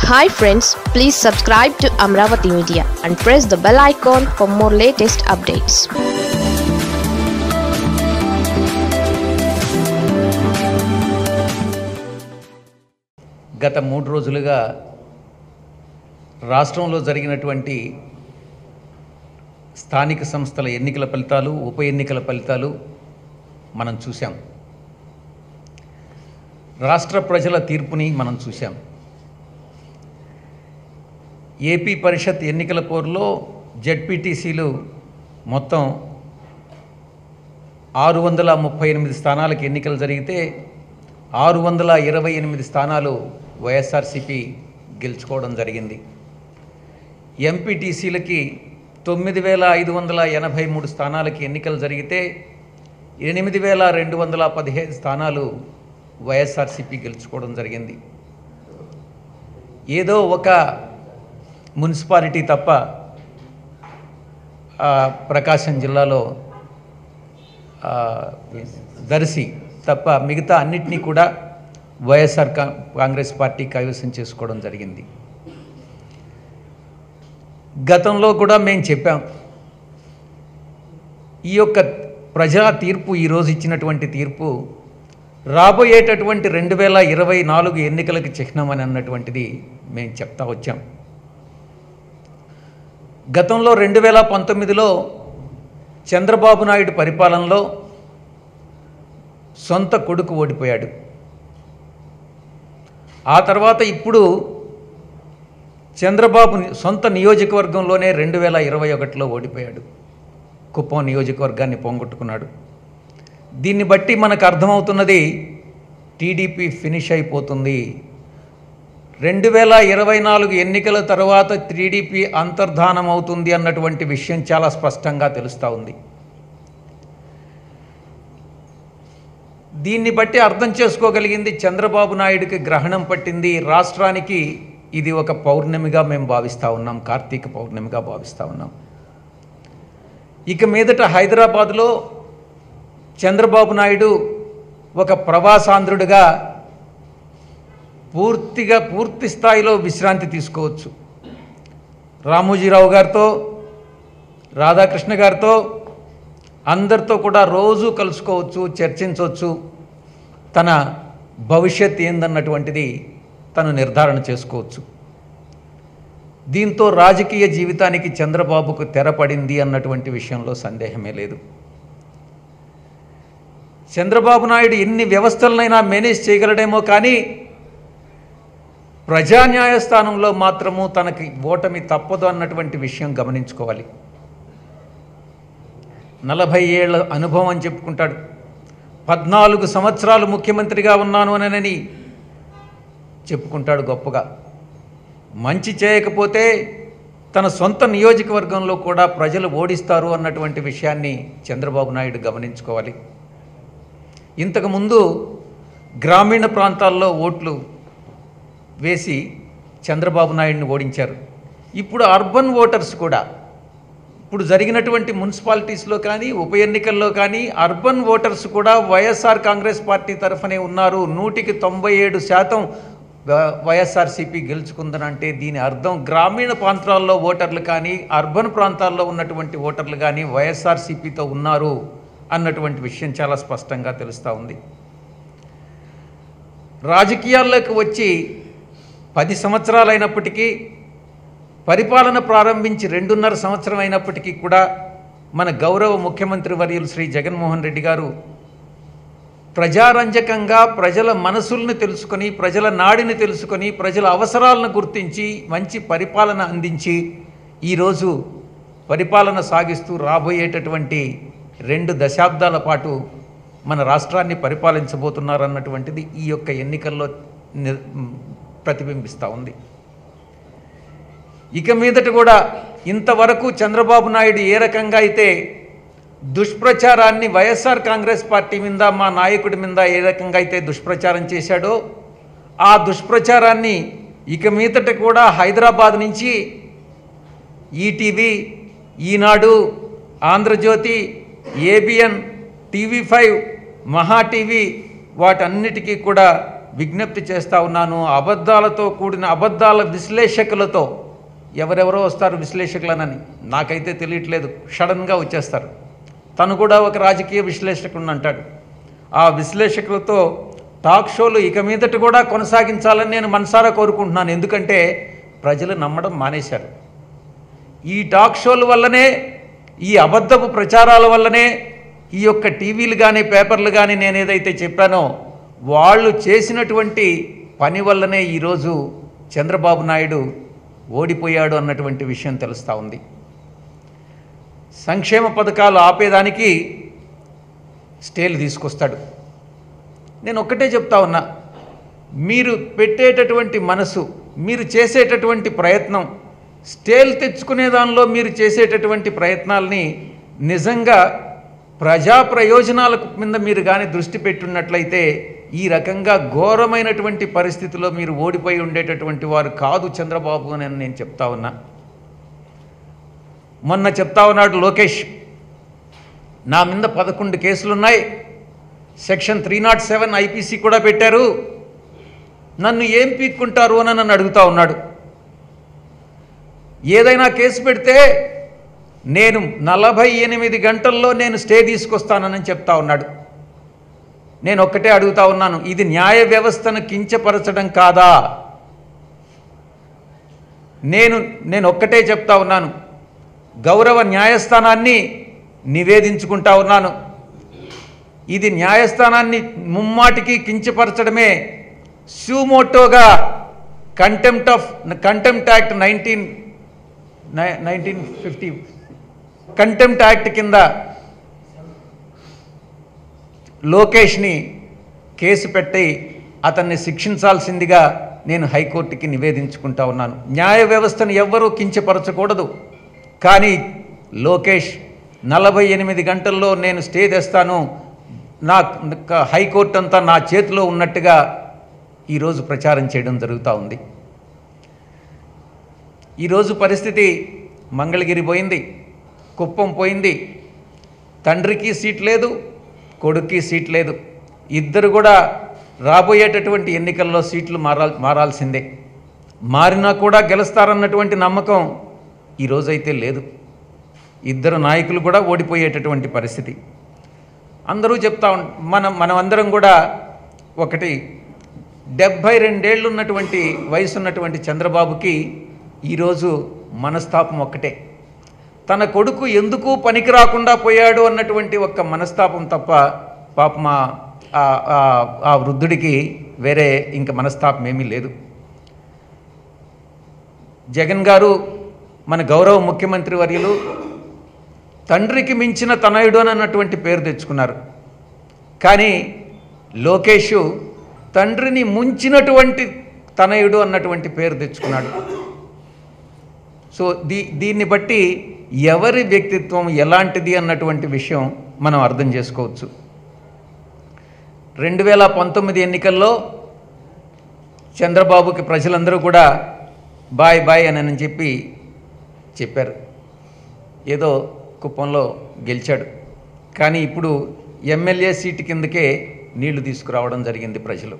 hi friends please subscribe to Amaravati media and press the bell icon for more latest updates గత మూడు రోజులుగా రాష్ట్రంలో జరిగినటువంటి స్థానిక సంస్థల ఎన్నికల ఫలితాలు ఉప ఎన్నికల ఫలితాలు మనం చూసాం రాష్ట్ర ప్రజల తీర్పుని మనం చూసాం ఏపీ పరిషత్ ఎన్నికల పోరులో జెడ్పీటీసీలు మొత్తం ఆరు వందల ముప్పై ఎనిమిది స్థానాలకు ఎన్నికలు జరిగితే ఆరు వందల ఇరవై ఎనిమిది స్థానాలు వైఎస్ఆర్సిపి గెలుచుకోవడం జరిగింది ఎంపీటీసీలకి తొమ్మిది వేల ఐదు వందల ఎనభై మూడు స్థానాలకి ఎన్నికలు జరిగితే ఎనిమిది వేల రెండు వందల పదిహేను స్థానాలు వైఎస్ఆర్సిపి గెలుచుకోవడం జరిగింది ఏదో ఒక మున్సిపాలిటీ తప్ప ఆ, ప్రకాశం జిల్లాలో ఆ, దర్శి తప్ప మిగతా అన్నిటినీ కూడా వైఎస్ఆర్ కా- కాంగ్రెస్ పార్టీ కైవసం చేసుకోవడం జరిగింది గతంలో కూడా మేము చెప్పాం ఈ యొక్క ప్రజా తీర్పు ఈరోజు ఇచ్చినటువంటి తీర్పు రాబోయేటటువంటి రెండు వేల ఇరవై నాలుగు ఎన్నికలకు చిహ్నమని అన్నటువంటిది మేము చెప్తా వచ్చాం గతంలో రెండు వేల పంతొమ్మిదిలో చంద్రబాబు నాయుడు పరిపాలనలో సొంత కొడుకు ఓడిపోయాడు ఆ తర్వాత ఇప్పుడు చంద్రబాబు ని- సొంత నియోజకవర్గంలోనే రెండు వేల ఇరవై ఒకటిలో ఓడిపోయాడు కుప్పం నియోజకవర్గాన్ని పోగొట్టుకున్నాడు దీన్ని బట్టి మనకు అర్థమవుతున్నది టీడీపీ ఫినిష్ అయిపోతుంది రెండు వేల ఇరవై నాలుగు ఎన్నికల తర్వాత టీడీపీ అంతర్ధానం అవుతుంది అన్నటువంటి విషయం చాలా స్పష్టంగా తెలుస్తూ ఉంది దీన్ని బట్టి అర్థం చేసుకోగలిగింది చంద్రబాబు నాయుడికి గ్రహణం పట్టింది రాష్ట్రానికి ఇది ఒక పౌర్ణమిగా మేము భావిస్తూ ఉన్నాం కార్తీక పౌర్ణమిగా భావిస్తూ ఉన్నాం ఇక మీదట హైదరాబాదులో చంద్రబాబు నాయుడు ఒక ప్రవాసాంధ్రుడిగా పూర్తిగా పూర్తి స్థాయిలో విశ్రాంతి తీసుకోవచ్చు రామోజీరావు గారితో రాధాకృష్ణ గారితో అందరితో కూడా రోజు కలుసుకోవచ్చు చర్చించవచ్చు తన భవిష్యత్ ఏందన్నటువంటిది తను నిర్ధారణ చేసుకోవచ్చు దీంతో రాజకీయ జీవితానికి చంద్రబాబుకు తెరపడింది అన్నటువంటి విషయంలో సందేహమే లేదు చంద్రబాబు నాయుడు ఎన్ని వ్యవస్థలనైనా మేనేజ్ చేయగలడేమో కానీ ప్రజా న్యాయస్థానంలో మాత్రము తనకి ఓటమి తప్పదు అన్నటువంటి విషయం గమనించుకోవాలి నలభై ఏళ్ళ అనుభవం అని చెప్పుకుంటాడు పద్నాలుగు సంవత్సరాలు ముఖ్యమంత్రిగా ఉన్నాను అనని చెప్పుకుంటాడు గొప్పగా మంచి చేయకపోతే తన సొంత నియోజకవర్గంలో కూడా ప్రజలు ఓడిస్తారు అన్నటువంటి విషయాన్ని చంద్రబాబు నాయుడు గమనించుకోవాలి ఇంతకుముందు గ్రామీణ ప్రాంతాల్లో ఓట్లు వేసి చంద్రబాబు నాయుడిని ఓడించారు ఇప్పుడు అర్బన్ ఓటర్స్ కూడా ఇప్పుడు జరిగినటువంటి మున్సిపాలిటీస్లో కానీ ఉప ఎన్నికల్లో కానీ అర్బన్ ఓటర్స్ కూడా వైఎస్ఆర్ కాంగ్రెస్ పార్టీ తరఫునే ఉన్నారు నూటికి తొంభై ఏడు శాతం వ- వైఎస్ఆర్సీపీ గెలుచుకుందనంటే దీని అర్థం గ్రామీణ ప్రాంతాల్లో ఓటర్లు కానీ అర్బన్ ప్రాంతాల్లో ఉన్నటువంటి ఓటర్లు కానీ వైఎస్ఆర్సీపీతో ఉన్నారు అన్నటువంటి విషయం చాలా స్పష్టంగా తెలుస్తూ ఉంది రాజకీయాల్లోకి వచ్చి పది సంవత్సరాలు అయినప్పటికీ పరిపాలన ప్రారంభించి రెండున్నర సంవత్సరం అయినప్పటికీ కూడా మన గౌరవ ముఖ్యమంత్రి వర్యులు శ్రీ జగన్మోహన్ రెడ్డి గారు ప్రజారంజకంగా ప్రజల మనసుల్ని తెలుసుకొని ప్రజల నాడిని తెలుసుకొని ప్రజల అవసరాలను గుర్తించి మంచి పరిపాలన అందించి ఈరోజు పరిపాలన సాగిస్తూ రాబోయేటటువంటి రెండు దశాబ్దాల పాటు మన రాష్ట్రాన్ని పరిపాలించబోతున్నారన్నటువంటిది ఈ యొక్క ఎన్నికల్లో నిర్- ప్రతిబింబిస్తూ ఉంది ఇక మీదట కూడా ఇంతవరకు చంద్రబాబు నాయుడు ఏ రకంగా అయితే దుష్ప్రచారాన్ని వైఎస్ఆర్ కాంగ్రెస్ పార్టీ మీద మా నాయకుడి మీద ఏ రకంగా అయితే దుష్ప్రచారం చేశాడో ఆ దుష్ప్రచారాన్ని ఇక మీదట కూడా హైదరాబాద్ నుంచి ఈటీవీ ఈనాడు ఆంధ్రజ్యోతి ఏబిఎన్ టీవీ ఫైవ్ మహా టీవీ వాటన్నిటికీ కూడా విజ్ఞప్తి చేస్తా ఉన్నాను అబద్ధాలతో కూడిన అబద్ధాల విశ్లేషకులతో ఎవరెవరో వస్తారు విశ్లేషకులనని నాకైతే తెలియట్లేదు సడన్గా వచ్చేస్తారు తను కూడా ఒక రాజకీయ విశ్లేషకుడు అంటాడు ఆ విశ్లేషకులతో టాక్ షోలు ఇక మీదట కూడా కొనసాగించాలని నేను మనసారా కోరుకుంటున్నాను ఎందుకంటే ప్రజలు నమ్మడం మానేశారు ఈ టాక్ షోల వల్లనే ఈ అబద్ధపు ప్రచారాల వల్లనే ఈ యొక్క టీవీలు కానీ పేపర్లు కానీ నేను ఏదైతే చెప్పానో వాళ్ళు చేసినటువంటి పని వల్లనే ఈరోజు చంద్రబాబు నాయుడు ఓడిపోయాడు అన్నటువంటి విషయం తెలుస్తూ ఉంది సంక్షేమ పథకాలు ఆపేదానికి స్టేలు తీసుకొస్తాడు నేను ఒక్కటే చెప్తా ఉన్నా మీరు పెట్టేటటువంటి మనసు మీరు చేసేటటువంటి ప్రయత్నం స్టేల్ తెచ్చుకునే దానిలో మీరు చేసేటటువంటి ప్రయత్నాల్ని నిజంగా ప్రజా ప్రయోజనాల మీద మీరు కానీ దృష్టి పెట్టున్నట్లయితే ఈ రకంగా ఘోరమైనటువంటి పరిస్థితిలో మీరు ఓడిపోయి ఉండేటటువంటి వారు కాదు చంద్రబాబు అని నేను చెప్తా ఉన్నా మొన్న చెప్తా ఉన్నాడు లోకేష్ నా మీద పదకొండు కేసులు ఉన్నాయి section three not seven IPC కూడా పెట్టారు నన్ను ఏం పీక్కుంటారు అని నన్ను అడుగుతా ఉన్నాడు ఏదైనా కేసు పెడితే నేను నలభై ఎనిమిది గంటల్లో నేను స్టే తీసుకొస్తానని చెప్తా ఉన్నాడు నేను ఒక్కటే అడుగుతా ఉన్నాను ఇది న్యాయ వ్యవస్థను కించపరచడం కాదా నేను నేను ఒక్కటే చెప్తా ఉన్నాను గౌరవ న్యాయస్థానాన్ని నివేదించుకుంటా ఉన్నాను ఇది న్యాయస్థానాన్ని ముమ్మాటికి కించపరచడమే సూమోటోగా contempt of contempt act nineteen nineteen fifty contempt act కింద లోకేష్ని కేసు పెట్టి అతన్ని శిక్షించాల్సిందిగా నేను హైకోర్టుకి నివేదించుకుంటా ఉన్నాను న్యాయ వ్యవస్థను ఎవ్వరూ కించపరచకూడదు కానీ లోకేష్ నలభై ఎనిమిది గంటల్లో నేను స్టే తెస్తాను నా క- హైకోర్టు అంతా నా చేతిలో ఉన్నట్టుగా ఈరోజు ప్రచారం చేయడం జరుగుతూ ఉంది ఈరోజు పరిస్థితి మంగళగిరి పోయింది కుప్పం పోయింది తండ్రికి సీట్ లేదు కొడుక్కి సీట్ లేదు ఇద్దరు కూడా రాబోయేటటువంటి ఎన్నికల్లో సీట్లు మారాల్ మారాల్సిందే మారినా కూడా గెలుస్తారన్నటువంటి నమ్మకం ఈరోజైతే లేదు ఇద్దరు నాయకులు కూడా ఓడిపోయేటటువంటి పరిస్థితి అందరూ చెప్తా ఉం మనం మనమందరం కూడా ఒకటి డెబ్భై రెండేళ్ళు ఉన్నటువంటి వయసు ఉన్నటువంటి చంద్రబాబుకి ఈరోజు మనస్తాపం ఒక్కటే తన కొడుకు ఎందుకు పనికి రాకుండా పోయాడు అన్నటువంటి ఒక్క మనస్తాపం తప్ప పాపం ఆ- ఆ- ఆ- ఆ వృద్ధుడికి వేరే ఇంక మనస్తాపం ఏమీ లేదు జగన్ గారు మన గౌరవ ముఖ్యమంత్రి వర్యులు తండ్రికి మించిన తనయుడు అని అన్నటువంటి పేరు తెచ్చుకున్నారు కానీ లోకేష్ తండ్రిని ముంచినటువంటి తనయుడు అన్నటువంటి పేరు తెచ్చుకున్నాడు సో దీ దీన్ని బట్టి ఎవరి వ్యక్తిత్వం ఎలాంటిది అన్నటువంటి విషయం మనం అర్థం చేసుకోవచ్చు రెండు వేల పంతొమ్మిది ఎన్నికల్లో చంద్రబాబుకి ప్రజలందరూ కూడా బాయ్ బాయ్ అని అని చెప్పి చెప్పారు ఏదో కుప్పంలో గెలిచాడు కానీ ఇప్పుడు ఎమ్మెల్యే సీటు కిందకే నీళ్లు తీసుకురావడం జరిగింది ప్రజలు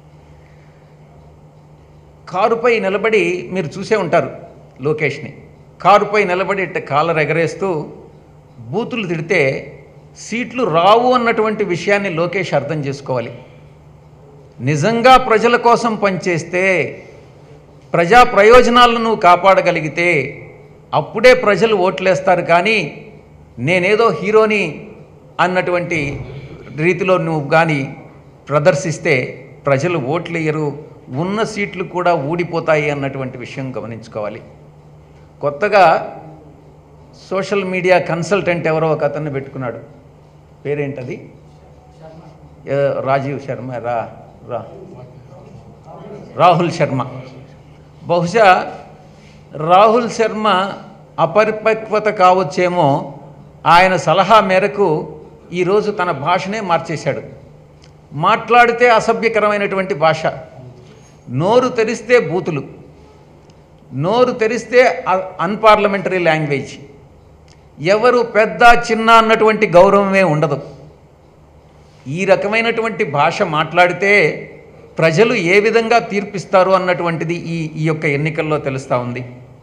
కారుపై నిలబడి మీరు చూసే ఉంటారు లోకేష్ని కారుపై నిలబడి ఇట్ట కాలర్ ఎగరేస్తూ బూతులు తిడితే సీట్లు రావు అన్నటువంటి విషయాన్ని లోకేష్ అర్థం చేసుకోవాలి నిజంగా ప్రజల కోసం పనిచేస్తే ప్రజా ప్రయోజనాలను నువ్వు కాపాడగలిగితే అప్పుడే ప్రజలు ఓట్లేస్తారు కానీ నేనేదో హీరోని అన్నటువంటి రీతిలో నువ్వు కానీ ప్రదర్శిస్తే ప్రజలు ఓట్లేయరు ఉన్న సీట్లు కూడా ఊడిపోతాయి అన్నటువంటి విషయం గమనించుకోవాలి కొత్తగా సోషల్ మీడియా కన్సల్టెంట్ ఎవరో ఒక అతన్ని పెట్టుకున్నాడు పేరేంటది ఏ, రాజీవ్ శర్మ రా రా రాహుల్ శర్మ బహుశా రాహుల్ శర్మ అపరిపక్వత కావచ్చేమో ఆయన సలహా మేరకు ఈరోజు తన భాషనే మార్చేశాడు మాట్లాడితే అసభ్యకరమైనటువంటి భాష నోరు తెరిస్తే బూతులు నోరు తెరిస్తే అన్పార్లమెంటరీ లాంగ్వేజ్ ఎవరు పెద్ద చిన్న అన్నటువంటి గౌరవమే ఉండదు ఈ రకమైనటువంటి భాష మాట్లాడితే ప్రజలు ఏ విధంగా తీర్పిస్తారు అన్నటువంటిది ఈ ఈ యొక్క ఎన్నికల్లో తెలుస్తూ ఉంది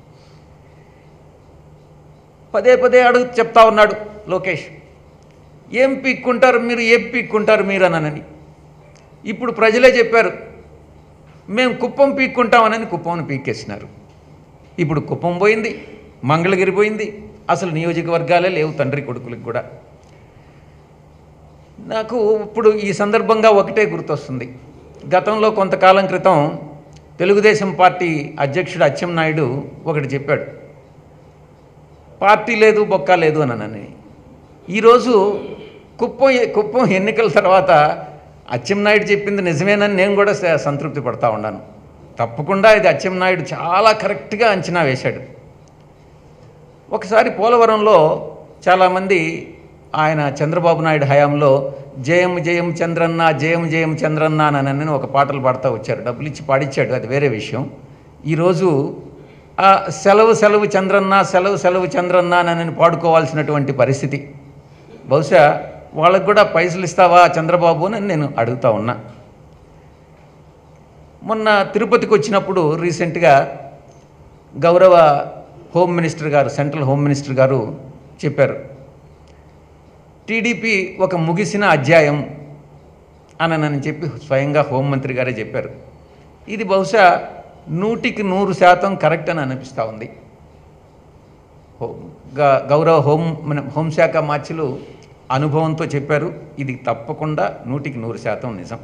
పదే పదే అడుగు చెప్తా ఉన్నాడు లోకేష్ ఏం పీక్కుంటారు మీరు ఏం పీక్కుంటారు మీరు అనని ఇప్పుడు ప్రజలే చెప్పారు మేము కుప్పం పీక్కుంటామనని కుప్పంను పీక్కేసినారు ఇప్పుడు కుప్పం పోయింది మంగళగిరి పోయింది అసలు నియోజకవర్గాలే లేవు తండ్రి కొడుకులకు కూడా నాకు ఇప్పుడు ఈ సందర్భంగా ఒకటే గుర్తొస్తుంది గతంలో కొంతకాలం క్రితం తెలుగుదేశం పార్టీ అధ్యక్షుడు అచ్చెన్నాయుడు ఒకటి చెప్పాడు పార్టీ లేదు బొక్క లేదు అని అని ఈరోజు కుప్పం కుప్పం ఎన్నికల తర్వాత అచ్చెన్నాయుడు చెప్పింది నిజమేనని నేను కూడా స- సంతృప్తి పడతా ఉన్నాను తప్పకుండా ఇది అచ్చెన్నాయుడు చాలా కరెక్ట్గా అంచనా వేశాడు ఒకసారి పోలవరంలో చాలామంది ఆయన చంద్రబాబు నాయుడు హయాంలో జయం జయం చంద్రన్న జయం జయం చంద్రన్న అని ఒక పాటలు పాడుతూ వచ్చారు డబ్బులు ఇచ్చి పాడిచ్చాడు అది వేరే విషయం ఈరోజు ఆ సెలవు సెలవు చంద్రన్న సెలవు సెలవు చంద్రన్న అని పాడుకోవాల్సినటువంటి పరిస్థితి బహుశా వాళ్ళకు కూడా పైసలు ఇస్తావా చంద్రబాబు అని నేను అడుగుతా ఉన్నా మొన్న తిరుపతికి వచ్చినప్పుడు రీసెంట్గా గౌరవ హోమ్ మినిస్టర్ గారు సెంట్రల్ హోమ్ మినిస్టర్ గారు చెప్పారు టీడీపీ ఒక ముగిసిన అధ్యాయం అని చెప్పి స్వయంగా హోంమంత్రి గారే చెప్పారు ఇది బహుశా నూటికి నూరు శాతం కరెక్ట్ అని అనిపిస్తూ ఉంది హో- గ- గౌరవ హోం మన హోంశాఖ మార్చులు అనుభవంతో చెప్పారు ఇది తప్పకుండా నూటికి నూరు శాతం నిజం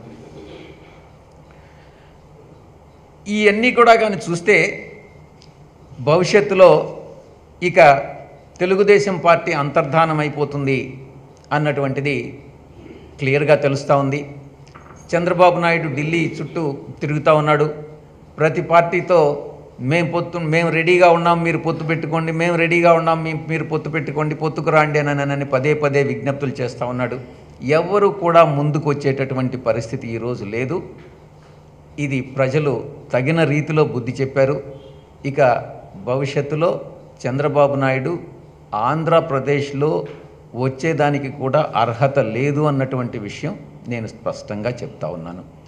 ఇవన్నీ కూడా కానీ చూస్తే భవిష్యత్తులో ఇక తెలుగుదేశం పార్టీ అంతర్ధానం అయిపోతుంది అన్నటువంటిది క్లియర్గా తెలుస్తూ ఉంది చంద్రబాబు నాయుడు ఢిల్లీ చుట్టూ తిరుగుతూ ఉన్నాడు ప్రతి పార్టీతో మేము పొత్తు మేము రెడీగా ఉన్నాం మీరు పొత్తు పెట్టుకోండి మేము రెడీగా ఉన్నాం మీ మీరు పొత్తు పెట్టుకోండి పొత్తుకు రాండి అని అని పదే పదే విజ్ఞప్తులు చేస్తూ ఉన్నాడు ఎవరు కూడా ముందుకు వచ్చేటటువంటి పరిస్థితి ఈరోజు లేదు ఇది ప్రజలు తగిన రీతిలో బుద్ధి చెప్పారు ఇక భవిష్యత్తులో చంద్రబాబు నాయుడు ఆంధ్రప్రదేశ్లో వచ్చేదానికి కూడా అర్హత లేదు అన్నటువంటి విషయం నేను స్పష్టంగా చెప్తా ఉన్నాను